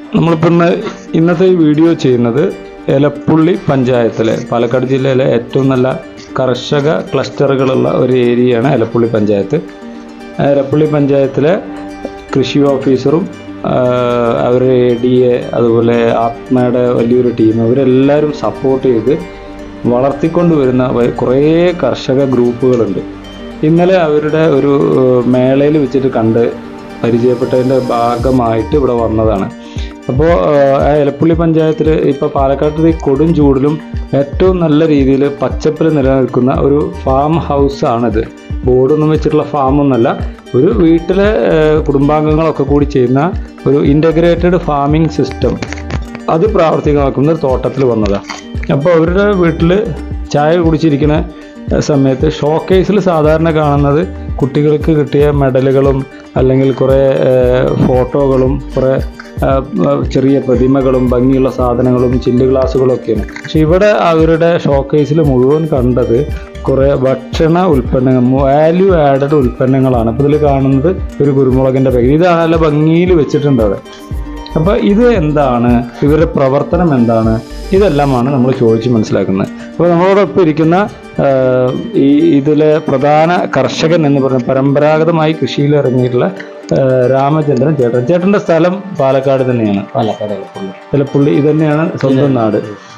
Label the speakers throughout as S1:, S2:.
S1: നമ്മളിപ്പോൾ ഇന്ന് ഇന്നത്തെ ഈ വീഡിയോ ചെയ്യുന്നത് എലപ്പുള്ളി പഞ്ചായത്തിലെ പാലക്കാട് ജില്ലയിലെ ഏറ്റവും നല്ല കർഷക ക്ലസ്റ്ററുകളുള്ള ഒരു ഏരിയയാണ് എലപ്പുള്ളി പഞ്ചായത്ത് എലപ്പുള്ളി പഞ്ചായത്തിലെ കൃഷി ഓഫീസറും ആഹ് അവരുടെ എ ഡി എ അതുപോലെ ആത്മയുടെ വലിയൊരു ടീം അവരെല്ലാവരും സപ്പോർട്ട് ചെയ്ത് വളർത്തിക്കൊണ്ടുവരുന്ന വ- കുറേ കർഷക ഗ്രൂപ്പുകളുണ്ട് ഇന്നലെ അവരുടെ ഒരു മേളയിൽ വെച്ചിട്ട് കണ്ട് പരിചയപ്പെട്ടതിൻ്റെ ഭാഗമായിട്ട് ഇവിടെ വന്നതാണ് അപ്പോൾ ആ എലപ്പുള്ളി പഞ്ചായത്തിൽ ഇപ്പോൾ പാലക്കാട്ട് ഈ കൊടും ചൂടിലും ഏറ്റവും നല്ല രീതിയിൽ പച്ചപ്പിൽ നിലനിൽക്കുന്ന ഒരു ഫാം ഹൗസ് ആണിത് ബോർഡൊന്നും വെച്ചിട്ടുള്ള ഫാമൊന്നുമല്ല ഒരു വീട്ടിലെ ഏഹ്, കുടുംബാംഗങ്ങളൊക്കെ കൂടി ചെയ്യുന്ന ഒരു ഇൻ്റഗ്രേറ്റഡ് ഫാമിംഗ് സിസ്റ്റം അത് പ്രാവർത്തികമാക്കുന്ന ഒരു തോട്ടത്തിൽ വന്നതാണ് അപ്പോൾ അവരുടെ വീട്ടിൽ ചായ കുടിച്ചിരിക്കുന്ന സമയത്ത് ഷോക്കേസിൽ സാധാരണ കാണുന്നത് കുട്ടികൾക്ക് കിട്ടിയ മെഡലുകളും അല്ലെങ്കിൽ കുറേ ഏഹ്, ഫോട്ടോകളും കുറേ ഏഹ്, ചെറിയ പ്രതിമകളും ഭംഗിയുള്ള സാധനങ്ങളും ചില്ല് ഗ്ലാസ്സുകളും ഒക്കെയാണ് പക്ഷെ ഇവിടെ അവരുടെ ഷോക്കേസിൽ മുഴുവൻ കണ്ടത് കുറേ ഭക്ഷണ ഉൽപ്പന്നങ്ങൾ വാല്യൂ ആഡഡ് ഉൽപ്പന്നങ്ങളാണ് അപ്പോൾ ഇതിൽ കാണുന്നത് ഒരു കുരുമുളകിൻ്റെ പാക്കറ്റ് ഇത് നല്ല ഭംഗിയിൽ വെച്ചിട്ടുണ്ട് അവിടെ അപ്പോൾ ഇത് എന്താണ് ഇവരുടെ പ്രവർത്തനം എന്താണ് ഇതെല്ലാമാണ് നമ്മൾ ചോദിച്ച് മനസ്സിലാക്കുന്നത് അപ്പോൾ നമ്മളോടൊപ്പം ഇരിക്കുന്ന ആഹ്, ഈ ഇതിലെ പ്രധാന കർഷകൻ എന്ന് പറഞ്ഞ പരമ്പരാഗതമായി കൃഷിയിൽ ഇറങ്ങിയിട്ടുള്ള ആഹ്, രാമചന്ദ്രൻ ചേട്ടൻ ചേട്ടൻ്റെ സ്ഥലം പാലക്കാട് തന്നെയാണ്
S2: പാലക്കാട് എളുപ്പമുള്ളൂ
S1: ചിലപ്പുള്ളി ഇത് തന്നെയാണ് സ്വന്തം നാട്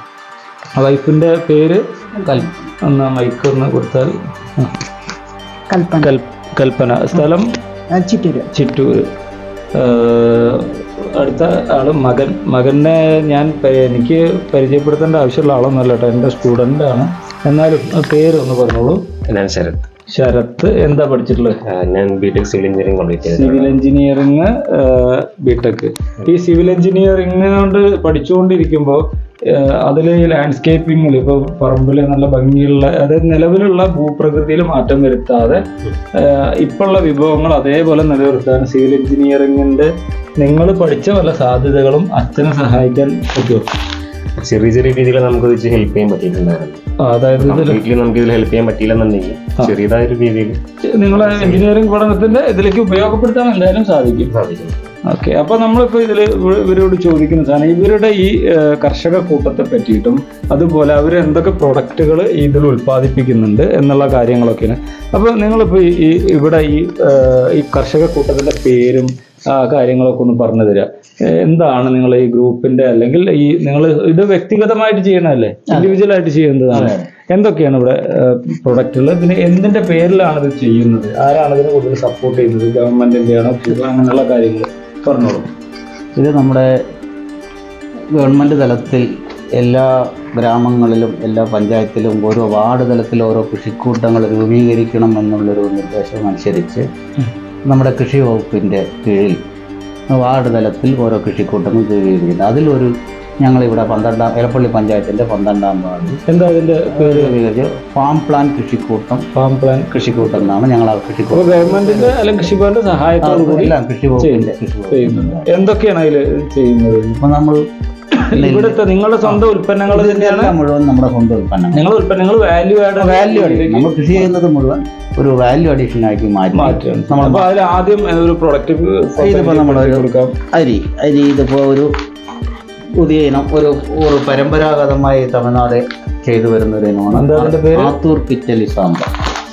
S1: വൈഫിൻ്റെ പേര്
S2: കൽ-
S1: ഒന്ന് മൈക്ക് ഒന്ന് കൊടുത്താൽ ആ.
S3: കൽപ്പന
S1: കൽ- കൽപ്പന സ്ഥലം
S3: ആ, ചിറ്റൂര്
S1: ചിറ്റൂര് ഏഹ് അടുത്ത ആള് മകൻ മകനെ ഞാൻ പ- എനിക്ക് പരിചയപ്പെടുത്തേണ്ട ആവശ്യമുള്ള ആളൊന്നുമല്ല കേട്ടോ എൻ്റെ സ്റ്റുഡൻ്റ് ആണ് എന്നാലും ആ പേര് ഒന്ന് പറഞ്ഞോളൂ
S2: ഞാൻ ശരത്
S1: ശരത്ത് എന്താ പഠിച്ചിട്ടുള്ളത്
S2: ആ, ഞാൻ ബിടെക് സിവിൽ എഞ്ചിനീയറിംഗ് കംപ്ലീറ്റ് ചെയ്തത്
S1: സിവിൽ എഞ്ചിനീയറിങ് ബിടെക് ഈ സിവിൽ എഞ്ചിനീയറിംഗ് കൊണ്ട് പഠിച്ചുകൊണ്ടിരിക്കുമ്പോൾ അതിൽ ഈ ലാൻഡ്സ്കേപ്പിങ്ങിൽ ഇപ്പോൾ പറമ്പിൽ നല്ല ഭംഗിയുള്ള അതായത് നിലവിലുള്ള ഭൂപ്രകൃതിയിൽ മാറ്റം വരുത്താതെ ഇപ്പോഴുള്ള വിഭവങ്ങൾ അതേപോലെ നിലനിർത്താൻ സിവിൽ എഞ്ചിനീയറിംഗിൻ്റെ നിങ്ങൾ പഠിച്ച പല സാധ്യതകളും അച്ഛനെ സഹായിക്കാൻ പറ്റുമോ
S2: ചെറിയ ചെറിയ രീതിയിൽ നമുക്ക് ഇത് ഹെൽപ്പ് ചെയ്യാൻ പറ്റിയിട്ടുണ്ടായിരുന്നു
S1: അതായത് ഇതിൽ
S2: കംപ്ലീറ്റ്ലി നമുക്ക് ഇതിൽ ഹെൽപ്പ് ചെയ്യാൻ പറ്റിയില്ലെന്നുണ്ടെങ്കിൽ ചെറിയതായൊരു രീതിയിൽ
S1: നിങ്ങളെ എഞ്ചിനീയറിംഗ് പഠനത്തിന്റെ ഇതിലേക്ക് ഉപയോഗപ്പെടുത്താൻ എന്തായാലും സാധിക്കും
S2: സാധിക്കും
S1: ഓക്കെ അപ്പൊ നമ്മളിപ്പോ ഇതിൽ ഇവരോട് ചോദിക്കുന്ന സാധനം ഇവരുടെ ഈ ഏഹ്, കർഷക കൂട്ടത്തെ പറ്റിയിട്ടും അതുപോലെ അവർ എന്തൊക്കെ പ്രൊഡക്റ്റുകൾ ഇതിൽ ഉൽപ്പാദിപ്പിക്കുന്നുണ്ട് എന്നുള്ള കാര്യങ്ങളൊക്കെയാണ് അപ്പൊ നിങ്ങളിപ്പോ ഈ- ഈ ഇവിടെ ഈ ഏഹ്, ഈ കർഷക കൂട്ടത്തിന്റെ പേരും ആ കാര്യങ്ങളൊക്കെ ഒന്ന് പറഞ്ഞു തരിക ഏഹ്, എന്താണ് നിങ്ങൾ ഈ ഗ്രൂപ്പിന്റെ അല്ലെങ്കിൽ ഈ നിങ്ങൾ ഇത് വ്യക്തിഗതമായിട്ട് ചെയ്യണമല്ലേ ഇൻഡിവിജ്വൽ ആയിട്ട് ചെയ്യുന്നതാണ് എന്തൊക്കെയാണ് ഇവിടെ പ്രൊഡക്റ്റുകൾ പിന്നെ എന്തിന്റെ പേരിലാണ് ഇത് ചെയ്യുന്നത് ആരാണ് ഇതിന് കൂടുതൽ സപ്പോർട്ട് ചെയ്യുന്നത് ഗവൺമെന്റിന്റെ ആണോ അങ്ങനെയുള്ള കാര്യങ്ങൾ പറഞ്ഞോളൂ
S4: ഇത് നമ്മുടെ ഗവൺമെൻറ് തലത്തിൽ എല്ലാ ഗ്രാമങ്ങളിലും എല്ലാ പഞ്ചായത്തിലും ഓരോ വാർഡ് തലത്തിൽ ഓരോ കൃഷിക്കൂട്ടങ്ങൾ രൂപീകരിക്കണം എന്നുള്ളൊരു നിർദ്ദേശം അനുസരിച്ച് നമ്മുടെ കൃഷി വകുപ്പിൻ്റെ കീഴിൽ വാർഡ് തലത്തിൽ ഓരോ കൃഷിക്കൂട്ടങ്ങൾ രൂപീകരിക്കുന്നത് അതിലൊരു ഞങ്ങളിവിടെ പന്ത്രണ്ടാം എലപ്പള്ളി പഞ്ചായത്തിൻ്റെ പന്ത്രണ്ടാം വാർഡിൽ
S1: എന്താ അതിന്റെ പേര്
S4: രൂപീകരിച്ച് ഫാം പ്ലാൻ കൃഷിക്കൂട്ടം
S1: ഫാം പ്ലാൻ
S4: കൃഷിക്കൂട്ടം എന്നാണ് ഞങ്ങൾ ആ
S1: അപ്പൊ
S4: കൃഷിക്കൂട്ടം
S1: ഗവൺമെന്റിന്റെ അല്ലെങ്കിൽ കൃഷിഭവന്റെ സഹായത്തോടു കൂടി
S4: എല്ലാം കൃഷി വകുപ്പിൻ്റെ കൃഷി വകുപ്പ്
S1: ചെയ്യുന്നുണ്ട് എന്തൊക്കെയാണ് അതിൽ ചെയ്യുന്നത്
S4: ഇപ്പം നമ്മൾ
S1: ഇവിടുത്തെ നിങ്ങളുടെ സ്വന്തം ഉൽപ്പന്നങ്ങൾ തന്നെയാണ്
S4: എല്ലാം മുഴുവൻ നമ്മുടെ സ്വന്തം ഉൽപ്പന്നങ്ങൾ
S1: നിങ്ങളുടെ ഉൽപ്പന്നങ്ങൾ വാല്യൂ ആഡ്
S4: വാല്യൂ അഡീഷൻ നമ്മൾ കൃഷി ചെയ്യുന്നത് മുഴുവൻ ഒരു വാല്യൂ അഡീഷൻ ആക്കി മാറ്റി
S1: മാറ്റുകയാണ്
S4: നമ്മൾ
S1: അപ്പൊ അതിൽ ആദ്യം ഒരു പ്രൊഡക്റ്റ്
S4: ഇതിപ്പോ നമ്മളൊരു
S1: കൊടുക്കാം
S4: അരി അരി ഇതിപ്പോ ഒരു പുതിയ ഇനം ഒരു ഒരു പരമ്പരാഗതമായി തമിഴ്നാട് ചെയ്തു വരുന്ന ഒരു
S1: എന്താ
S4: ഇനമാണ്
S1: അതിന്റെ പേര്
S4: ആത്തൂർ കിച്ചലി സാമ്പാർ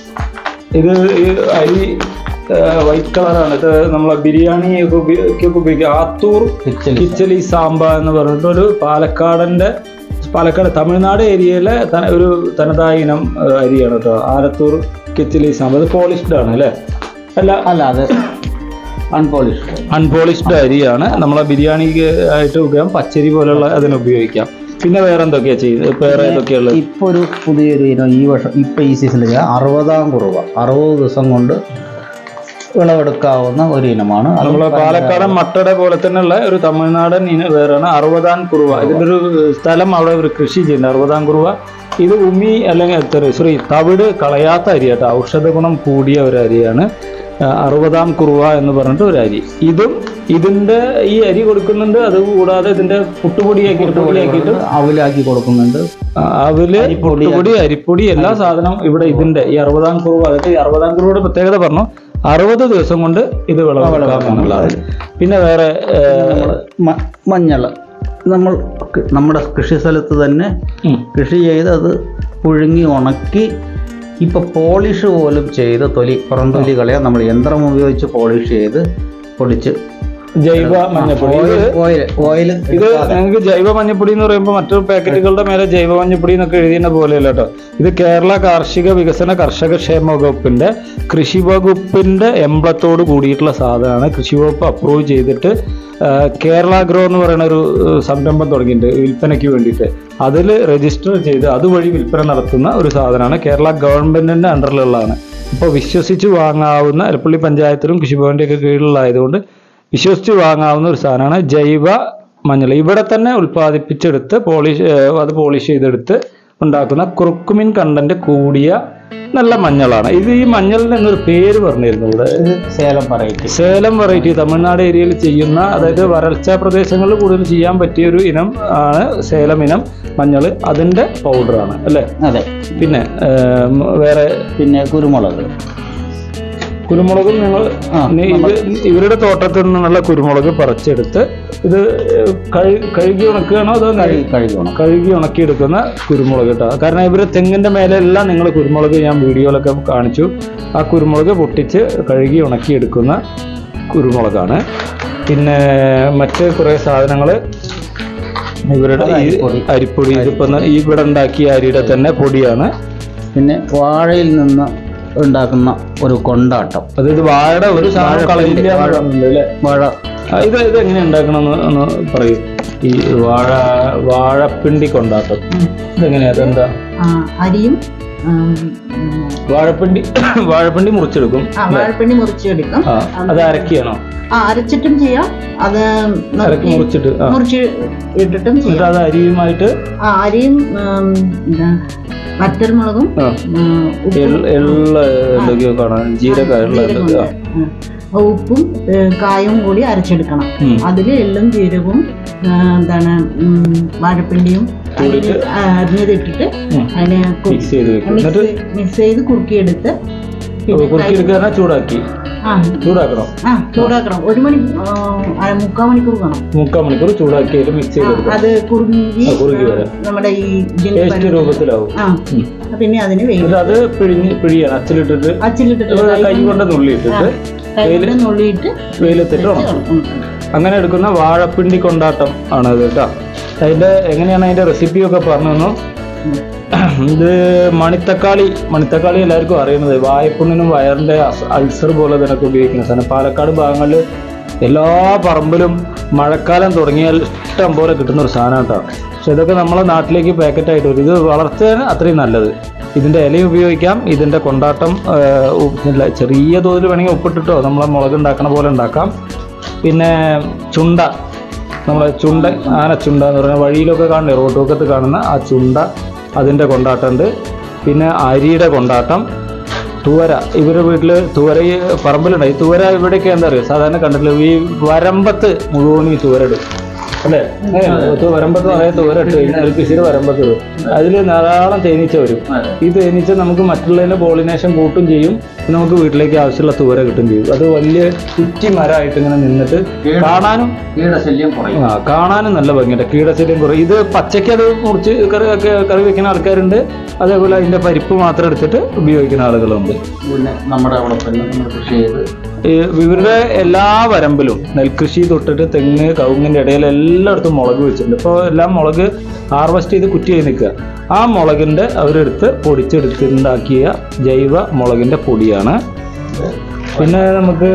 S1: ഇത് ഈ അരി വൈറ്റ് കളറാണ് ഇത് നമ്മളെ ബിരിയാണി ഒക്കെ ഉപയോഗിക്കൊക്കെ ഉപയോഗിക്കുക ആത്തൂർ
S4: കിച്ചലി
S1: കിച്ചലി സാമ്പ എന്ന് പറഞ്ഞിട്ട് ഒരു പാലക്കാടന്റെ പാലക്കാട് തമിഴ്നാട് ഏരിയയിലെ ത- ഒരു തനതായ ഇനം ഏഹ്, അരിയാണ് കേട്ടോ ആലത്തൂർ കിച്ചലി സാമ്പ അത് പോളിഷ്ഡ് ആണ് അല്ലേ അല്ല
S4: അല്ല അത് അൺപോളിഷ്ഡ്
S1: അൺപോളിഷ്ഡ് അരിയാണ് നമ്മളെ ബിരിയാണിക്ക് ആയിട്ട് ഉപയോഗിക്കാം പച്ചരി പോലുള്ള അതിന് ഉപയോഗിക്കാം പിന്നെ വേറെ എന്തൊക്കെയാ ചെയ്യുന്നത് വേറെ ഏതൊക്കെയുള്ളത്
S4: ഇപ്പൊ ഒരു പുതിയൊരു ഇനം ഈ വർഷം ഇപ്പൊ ഈ സീസണിൽ അറുപതാം കുറവ അറുപത് ദിവസം കൊണ്ട് വിളവെടുക്കാവുന്ന ഒരു ഇനമാണ് അത്
S1: നമ്മളെ പാലക്കാടൻ മട്ടയുടെ പോലെ തന്നെയുള്ള ഒരു തമിഴ്നാടൻ ഇന വേറാണ് അറുപതാം കുറുവ ഇതിന്റെ ഒരു സ്ഥലം അവിടെ ഒരു കൃഷി ചെയ്യുന്നത് അറുപതാം കുറുവ ഇത് ഉമി അല്ലെങ്കിൽ sorry, സോറി തവിട് കളയാത്ത അരി കേട്ടോ ഔഷധ ഗുണം കൂടിയ ഒരു അരിയാണ് ആ, അറുപതാം കുറുവ എന്ന് പറഞ്ഞിട്ട് ഒരു അരി ഇതും ഇതിന്റെ ഈ അരി കൊടുക്കുന്നുണ്ട് അത് കൂടാതെ ഇതിന്റെ പുട്ടുപൊടിയാക്കി പുട്ടുപൊടിയാക്കിയിട്ട്
S4: അവലാക്കി കൊടുക്കുന്നുണ്ട്
S1: ആ, അവല് പുട്ടുപൊടി അരിപ്പൊടി എല്ലാ സാധനവും ഇവിടെ ഇതിന്റെ ഈ അറുപതാം കുറുവ അതായത് ഈ അറുപതാം കുറുവയുടെ പ്രത്യേകത പറഞ്ഞു അറുപത് ദിവസം കൊണ്ട് ഇത് വിളവെടുക്കാം എന്നുള്ളതാണ് പിന്നെ വേറെ ഏഹ്,
S4: മ- മഞ്ഞൾ നമ്മൾ ക- നമ്മുടെ കൃഷി സ്ഥലത്ത് തന്നെ
S1: ഉം,
S4: കൃഷി ചെയ്ത് അത് പുഴുങ്ങി ഉണക്കി ഇപ്പൊ പോളിഷ് പോലും ചെയ്ത് തൊലി പുറംതൊലി കളയാൻ നമ്മൾ യന്ത്രം ഉപയോഗിച്ച് പോളിഷ് ചെയ്ത് പൊടിച്ച്
S1: ജൈവ മഞ്ഞപ്പൊടി ഇത്
S4: ഓയിൽ ഓയിൽ
S1: ഇത് ഞങ്ങൾക്ക് ജൈവ മഞ്ഞപ്പൊടി എന്ന് പറയുമ്പോൾ മറ്റു പാക്കറ്റുകളുടെ മേലെ ജൈവ മഞ്ഞപ്പൊടി എന്നൊക്കെ എഴുതിയ പോലെയല്ല കേട്ടോ ഇത് കേരള കാർഷിക വികസന കർഷക ക്ഷേമ വകുപ്പിന്റെ കൃഷി വകുപ്പിന്റെ എംബ്ലത്തോട് കൂടിയിട്ടുള്ള സാധനമാണ് കൃഷി വകുപ്പ് അപ്രൂവ് ചെയ്തിട്ട് ആ, കേരള ഗ്രോ എന്ന് പറയുന്ന ഒരു ഏഹ്, സംരംഭം തുടങ്ങിയിട്ടുണ്ട് വിൽപ്പനയ്ക്ക് വേണ്ടിയിട്ട് അതിൽ രജിസ്റ്റർ ചെയ്ത് അതുവഴി വിൽപ്പന നടത്തുന്ന ഒരു സാധനമാണ് കേരള ഗവൺമെന്റിന്റെ അണ്ടറിലുള്ളതാണ് ഇപ്പോൾ വിശ്വസിച്ച് വാങ്ങാവുന്ന എലപ്പള്ളി പഞ്ചായത്തിലും കൃഷിഭവന്റെ ഒക്കെ കീഴിലുള്ളതായതുകൊണ്ട് വിശ്വസിച്ച് വാങ്ങാവുന്ന ഒരു സാധനമാണ് ജൈവ മഞ്ഞൾ ഇവിടെ തന്നെ ഉൽപ്പാദിപ്പിച്ചെടുത്ത് പോളിഷ് ഏഹ് അത് പോളിഷ് ചെയ്തെടുത്ത് ഉണ്ടാക്കുന്ന കുറുക്കുമിൻ കണ്ടന്റ് കൂടിയ നല്ല മഞ്ഞളാണ് ഇത് ഈ മഞ്ഞളിന് എന്നൊരു പേര് പറഞ്ഞിരുന്നു ഇവിടെ
S4: ഇത് സേലം പറയിട്ട്
S1: സേലം വെറൈറ്റി തമിഴ്നാട് ഏരിയയിൽ ചെയ്യുന്ന അതായത് വരൾച്ച പ്രദേശങ്ങളിൽ കൂടുതൽ ചെയ്യാൻ പറ്റിയ ഒരു ഇനം ആണ് സേലം ഇനം മഞ്ഞൾ അതിന്റെ പൗഡറാണ് അല്ലേ
S4: അതെ
S1: പിന്നെ ഏം, വേറെ
S4: പിന്നെ കുരുമുളക്
S1: കുരുമുളകും നിങ്ങൾ
S4: ആ,
S1: ഇത് ഇവരുടെ തോട്ടത്തിൽ നിന്നുള്ള കുരുമുളക് പറിച്ചെടുത്ത് ഇത് കഴി- കഴുകി ഉണക്കുകയാണോ അതോ
S4: കഴുകി കഴുകണം
S1: കഴുകി ഉണക്കിയെടുക്കുന്ന കുരുമുളക് കേട്ടോ കാരണം ഇവര് തെങ്ങിന്റെ മേലെല്ലാം നിങ്ങൾ കുരുമുളക് ഞാൻ വീഡിയോയിലൊക്കെ കാണിച്ചു ആ കുരുമുളക് പൊട്ടിച്ച് കഴുകി ഉണക്കിയെടുക്കുന്ന കുരുമുളകാണ് പിന്നെ മറ്റ് കുറേ സാധനങ്ങൾ ഇവരുടെ ഈ
S4: അരിപ്പൊടി.
S1: അരിപ്പൊടി ഇതിപ്പോ ന- ഈ ഇവിടെ ഉണ്ടാക്കിയ അരിയുടെ തന്നെ പൊടിയാണ്
S4: പിന്നെ വാഴയിൽ നിന്ന് ഉണ്ടാക്കുന്ന ഒരു കൊണ്ടാട്ടം
S1: അതായത് വാഴയുടെ ഒരു സാധനം കളയില്ല എന്ന് പറയുന്നുണ്ട് അല്ലേ
S4: വാഴ
S1: ആ, ഇത് ഇത് എങ്ങനെ ഉണ്ടാക്കണമെന്ന് ഒന്ന് പറയൂ ഈ വാഴ വാഴപ്പിണ്ടി കൊണ്ടാട്ടം ഇതെങ്ങനെയാ അതെന്താ
S3: ആ, അരിയും ഉം, ഉം,
S1: വാഴപ്പിണ്ടി വാഴപ്പിണ്ടി മുറിച്ചെടുക്കും
S3: ആ വാഴപ്പിണ്ടി മുറിച്ചെടുക്കും
S1: ആ അത് അരക്കിയാണോ
S3: ആ അരച്ചിട്ടും ചെയ്യാം അത്
S1: അരക്കി
S3: നുറുക്കി
S1: മുറിച്ചിട്ട് ആ
S3: മുറിച്ച് ഇട്ടിട്ടും
S1: എന്നിട്ട്
S3: ചെയ്യാം
S1: അത് അരിയുമായിട്ട്
S3: ആ അരിയും ഉം, എന്താ വറ്റൽമുളകും
S1: ആ
S3: ഉം, ഉപ്പും
S1: എള്ള എള്ള എന്തൊക്കെയോ കാണാം ജീരക എള്ള
S3: ജീരകമുണ്ട്.
S1: എന്തൊക്കെയോ
S3: ഉം. ഉപ്പും ഏ, കായവും കൂടി അരച്ചെടുക്കണം
S1: ഉം.
S3: അതിൽ എള്ളും ജീരകവും ആ, എന്താണ് ഉം, വാഴപ്പിണ്ടിയും അതിൽ അരിഞ്ഞതിട്ടിട്ട്
S1: ഉം.
S3: അതിനെ കു-
S1: മിക്സ് ചെയ്ത് വെക്കും എന്നിട്ട്
S3: മിക്സ് മിക്സ് ചെയ്ത് കുറുക്കിയെടുത്ത് പിന്നെ
S1: കുറുക്കിയെടുക്കാതെ ചൂടാക്കി
S3: ആ
S1: ചൂടാക്കണം
S3: ആ ചൂടാക്കണം ഒരു മണി ആ, അര മുക്കാൽ മണിക്കൂർ വേണം
S1: മുക്കാൽ മണിക്കൂർ ചൂടാക്കി അതിൽ മിക്സ്
S3: ആ,
S1: ചെയ്തെടുക്കണം
S3: അത് കുറുങ്ങി
S1: ആ, കുറുകി വരാം.
S3: നമ്മുടെ ഈ ഇതിന്
S1: പേസ്റ്റ്
S3: പരുവത്തിൽ-
S1: രൂപത്തിലാവും
S3: ആ
S1: ഉം.
S3: പിന്നെ അതിന് വെയിൽ
S1: എന്നിട്ട് അത് പിഴിഞ്ഞ് പിഴിയാണ് അച്ചിലിട്ടിട്ട്
S3: അച്ചിലിട്ടിട്ട്
S1: കൈ കൊണ്ട് നുള്ളിയിട്ടിട്ട്
S3: കൈകൊണ്ട് നുള്ളിയിട്ട്
S1: വെയിലത്തിട്ട് ഉണക്കും
S3: ഉം.
S1: അങ്ങനെ എടുക്കുന്ന വാഴപ്പിണ്ടി കൊണ്ടാട്ടം ആണ് അത് കേട്ടോ അതിന്റെ എങ്ങനെയാണ് അതിന്റെ റെസിപ്പി ഒക്കെ പറഞ്ഞു തന്നു ഇത് മണിത്തക്കാളി മണിത്തക്കാളി എല്ലാവർക്കും അറിയുന്നത് വായ്പുണ്ണിനും വയറിന്റെ അസ്- അൾസർ പോലെ ഇതിനൊക്കെ ഉപയോഗിക്കുന്ന സാധനം പാലക്കാട് ഭാഗങ്ങളിൽ എല്ലാ പറമ്പിലും മഴക്കാലം തുടങ്ങിയാൽ ഇഷ്ടം പോലെ കിട്ടുന്ന ഒരു സാധനം കേട്ടോ പക്ഷെ ഇതൊക്കെ നമ്മളെ നാട്ടിലേക്ക് പാക്കറ്റ് ആയിട്ട് വരും ഇത് വളർത്താൻ അത്രയും നല്ലത് ഇതിന്റെ ഇല ഉപയോഗിക്കാം ഇതിന്റെ കൊണ്ടാട്ടം ആ, ഉ- ഇല്ല, ചെറിയ തോതിൽ വേണമെങ്കിൽ ഉപ്പിട്ടിട്ടോ നമ്മളെ മുളക് ഉണ്ടാക്കണ പോലെ ഉണ്ടാക്കാം പിന്നെ ചുണ്ട നമ്മളെ ചുണ്ട ആന ചുണ്ട എന്ന് പറയുന്ന വഴിയിലൊക്കെ കാണുന്നത് റോഡ് വക്കത്ത് കാണുന്ന ആ ചുണ്ട അതിൻ്റെ കൊണ്ടാട്ടമുണ്ട് പിന്നെ അരിയുടെ കൊണ്ടാട്ടം തുവര ഇവരുടെ വീട്ടിൽ തുവര ഈ പറമ്പിലുണ്ട് ഈ തുവര ഇവിടെയൊക്കെ എന്താ പറയുക സാധാരണ കണ്ടിട്ടില്ല ഈ വരമ്പത്ത് മുഴുവനും ഈ തുവര ഇടും അല്ലേ അങ്ങനെയാണോ? വരമ്പത്ത് നിറയെ തുവര ഇട്ട് കഴിഞ്ഞാൽ കൃഷിയുടെ വരമ്പത്ത് ഇടും അതിൽ ധാരാളം തേനീച്ച വരും ഈ തേനീച്ച നമുക്ക് മറ്റുള്ളതിന്റെ പോളിനേഷൻ കൂട്ടും ചെയ്യും പിന്നെ നമുക്ക് വീട്ടിലേക്ക് ആവശ്യമുള്ള തുവര കിട്ടും ചെയ്യും അത് വലിയ കുറ്റി മരമായിട്ട് ഇങ്ങനെ നിന്നിട്ട് കാണാനും
S4: കീടശല്യം കുറയും
S1: ആ കാണാനും നല്ല ഭംഗിയുണ്ട് കീടശല്യം കുറേ ഇത് പച്ചയ്ക്ക് അത് മുറിച്ച് കറി ഒക്കെ കറി വെക്കുന്ന ആൾക്കാരുണ്ട് അതേപോലെ അതിന്റെ പരിപ്പ് മാത്രം എടുത്തിട്ട് ഉപയോഗിക്കുന്ന ആളുകളുണ്ട്
S4: പിന്നെ നമ്മുടെ അവിടെ തന്നെ നമ്മൾ കൃഷി ചെയ്ത്
S1: ഈ ഇവരുടെ എല്ലാ വരമ്പിലും നെൽകൃഷി തൊട്ടിട്ട് തെങ്ങ് കവുങ്ങിന്റെ ഇടയിൽ എല്ലായിടത്തും മുളക് വെച്ചിട്ടുണ്ട് ഇപ്പോൾ എല്ലാം മുളക് ഹാർവെസ്റ്റ് ചെയ്ത് കുറ്റി ചെയ്ത് നിൽക്കുക ആ മുളകിന്റെ അവരെടുത്ത് പൊടിച്ചെടുത്തുണ്ടാക്കിയ ജൈവ മുളകിന്റെ പൊടിയാണ് പിന്നെ നമുക്ക്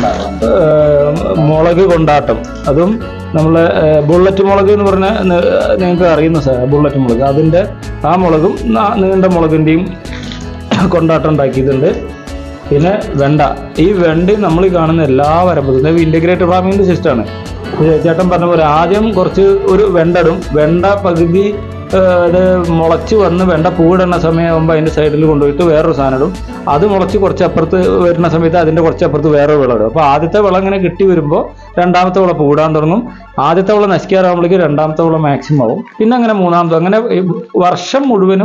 S1: ഏഹ്, മുളക് കൊണ്ടാട്ടം അതും നമ്മളെ ഏഹ്, ബുള്ളറ്റ് മുളക് എന്ന് പറഞ്ഞ നിങ്ങൾക്ക് അറിയുന്ന സാധനം ബുള്ളറ്റ് മുളക് അതിൻ്റെ ആ മുളകും നാ- നീണ്ട മുളകിൻ്റെയും കൊണ്ടാട്ടം ഉണ്ടാക്കിയിട്ടുണ്ട് പിന്നെ വെണ്ട ഈ വെണ്ട നമ്മൾ ഈ കാണുന്ന എല്ലാ വരമ്പത്തും ഇൻ്റഗ്രേറ്റഡ് ഫാമിങ്ങിൻ്റെ സിസ്റ്റമാണ് ചേട്ടൻ പറഞ്ഞ പോലെ ആദ്യം കുറച്ച് ഒരു വെണ്ട ഇടും വെണ്ട പകുതി ആ, അത് മുളച്ച് വന്ന് വെണ്ട പൂവിടുന്ന സമയമാകുമ്പോൾ അതിൻ്റെ സൈഡിൽ കൊണ്ടുപോയിട്ട് വേറൊരു സാധനം ഇടും അത് മുളച്ച് കുറച്ച് അപ്പുറത്ത് വരുന്ന സമയത്ത് അതിൻ്റെ കുറച്ച് അപ്പുറത്ത് വേറൊരു വിളം ഇടും അപ്പോൾ ആദ്യത്തെ വിളം ഇങ്ങനെ കിട്ടി വരുമ്പോൾ രണ്ടാമത്തെ വിള പൂടാൻ തുടങ്ങും ആദ്യത്തെ വിള നശിക്കാറാകുമ്പോഴേക്ക് രണ്ടാമത്തെ വിള മാക്സിമം ആവും പിന്നെ അങ്ങനെ മൂന്നാമത്തെ അങ്ങനെ ഈ വർഷം മുഴുവനും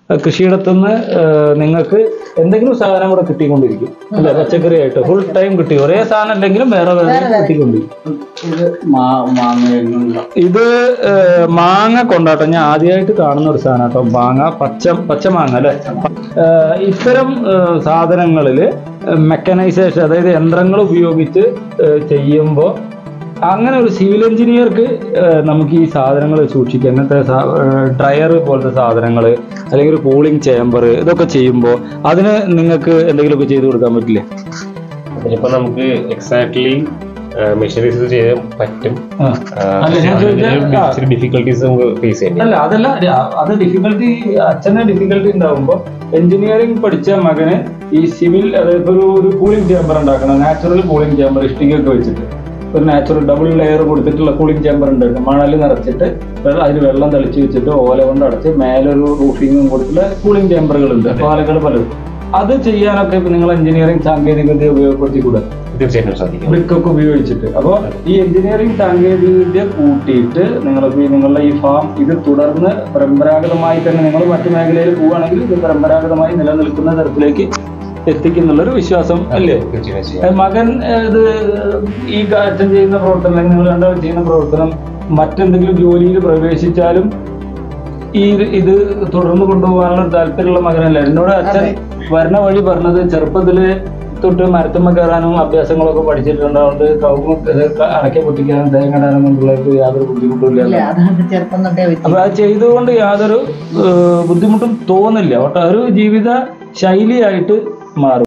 S1: ഏഹ് കൃഷിയിടത്തുനിന്ന് ഏഹ് നിങ്ങൾക്ക് എന്തെങ്കിലും സാധനം കൂടെ കിട്ടിക്കൊണ്ടിരിക്കും അല്ലെ പച്ചക്കറി ആയിട്ട് ഫുൾ ടൈം കിട്ടി ഒരേ സാധനം അല്ലെങ്കിലും വേറെ വേറെ കിട്ടിക്കൊണ്ടിരിക്കും
S4: ഇത് മാ മാങ്ങ
S1: ഇത് ഏഹ്, മാങ്ങ കൊണ്ടാട്ടം ഞാൻ ആദ്യമായിട്ട് കാണുന്ന ഒരു സാധനം കേട്ടോ മാങ്ങ പച്ച പച്ച മാങ്ങ അല്ലെ ഏഹ്, ഇത്തരം സാധനങ്ങളിൽ മെക്കനൈസേഷൻ അതായത് യന്ത്രങ്ങൾ ഉപയോഗിച്ച് ചെയ്യുമ്പോൾ അങ്ങനെ ഒരു സിവിൽ എഞ്ചിനീയർക്ക് നമുക്ക് ഈ സാധനങ്ങൾ സൂക്ഷിക്കാം അങ്ങനത്തെ ഡ്രയർ പോലത്തെ സാധനങ്ങൾ അല്ലെങ്കിൽ ഒരു കൂളിംഗ് ചേമ്പർ ഇതൊക്കെ ചെയ്യുമ്പോൾ അതിന് നിങ്ങൾക്ക് എന്തെങ്കിലുമൊക്കെ ചെയ്തു കൊടുക്കാൻ പറ്റില്ലേ
S2: അതിനിപ്പോ നമുക്ക് എക്സാക്ട്ലി മെഷീനറീസ് ചെയ്യാൻ പറ്റും
S1: ആ. അല്ല, ഞാൻ ചോദിച്ചത് ആ.
S2: ഡിഫിക്കൽട്ടീസ് നമുക്ക് ഫേസ് ചെയ്യേണ്ടി
S1: അല്ല അതല്ല ര- അത് ഡിഫിക്കൽട്ടി അച്ഛന് ഡിഫിക്കൽട്ടി ഉണ്ടാവുമ്പോൾ എഞ്ചിനീയറിംഗ് പഠിച്ച മകന് ഈ സിവിൽ അതായത് ഒരു ഒരു കൂളിംഗ് ചേമ്പർ ഉണ്ടാക്കണം നാച്ചുറൽ കൂളിംഗ് ചേമ്പർ ഇഷ്ടികയൊക്കെ വെച്ചിട്ട് ഒരു നാച്ചുറൽ ഡബിൾ ലെയർ കൊടുത്തിട്ടുള്ള കൂളിംഗ് ചേമ്പർ ഉണ്ട് മണൽ നിറച്ചിട്ട് വെള്ളം- അതിൽ വെള്ളം തളിച്ച് വെച്ചിട്ട് ഓല കൊണ്ട് അടച്ച് മേലെ ഒരു റൂഫിങ്ങും കൊടുത്തിട്ടുള്ള കൂളിംഗ് ചേമ്പറുകളുണ്ട് പാലക്കാട് പലതും അത് ചെയ്യാനൊക്കെ ഇപ്പൊ നിങ്ങൾ എഞ്ചിനീയറിംഗ് സാങ്കേതികവിദ്യ ഉപയോഗപ്പെടുത്തിക്കൂടെ
S2: തീർച്ചയായിട്ടും സാധിക്കും
S1: ബ്രിക്കൊക്കെ ഉപയോഗിച്ചിട്ട് അപ്പോൾ ഈ എഞ്ചിനീയറിംഗ് സാങ്കേതികവിദ്യ കൂട്ടിയിട്ട് നിങ്ങൾക്ക് ഈ നിങ്ങളുടെ ഈ ഫാം ഇത് തുടർന്ന് പരമ്പരാഗതമായി തന്നെ നിങ്ങൾ മറ്റു മേഖലയിൽ പോവുകയാണെങ്കിൽ ഇത് പരമ്പരാഗതമായി നിലനിൽക്കുന്ന തരത്തിലേക്ക് എത്തിക്കുന്നുള്ളൊരു വിശ്വാസം അല്ലേ
S2: തീർച്ചയായും ചെയ്യാം
S1: ഏഹ് മകൻ ഏഹ് ഇത് ഈ ക- അച്ഛൻ ചെയ്യുന്ന പ്രവർത്തനം അല്ലെങ്കിൽ നിങ്ങൾ രണ്ടാളും ചെയ്യുന്ന പ്രവർത്തനം മറ്റെന്തെങ്കിലും ജോലിയിൽ പ്രവേശിച്ചാലും ഈ ഇത് ഇത് തുടർന്ന് കൊണ്ടുപോകാനുള്ള ഒരു താല്പര്യമുള്ള മകനല്ല എന്നോട് അച്ഛൻ വരണ വഴി പറഞ്ഞത് ചെറുപ്പത്തില് തൊട്ട് മരത്തുമ്മ കയറാനും അഭ്യാസങ്ങളൊക്കെ പഠിച്ചിട്ടുണ്ട് അതുകൊണ്ട് കവുങ്ങ് ഇത് ക- അടയ്ക്ക പൊട്ടിക്കാനും തേങ്ങ ഇടാനും പിള്ളേർക്ക് യാതൊരു ബുദ്ധിമുട്ടും
S3: ഇല്ല അതാണ് ചെറുപ്പം തൊട്ടേ വെച്ച്
S1: അപ്പൊ അത് ചെയ്തുകൊണ്ട് യാതൊരു ഏഹ് ബുദ്ധിമുട്ടും തോന്നില്ല ഒട്ട ഒരു ജീവിത ശൈലിയായിട്ട് മാറും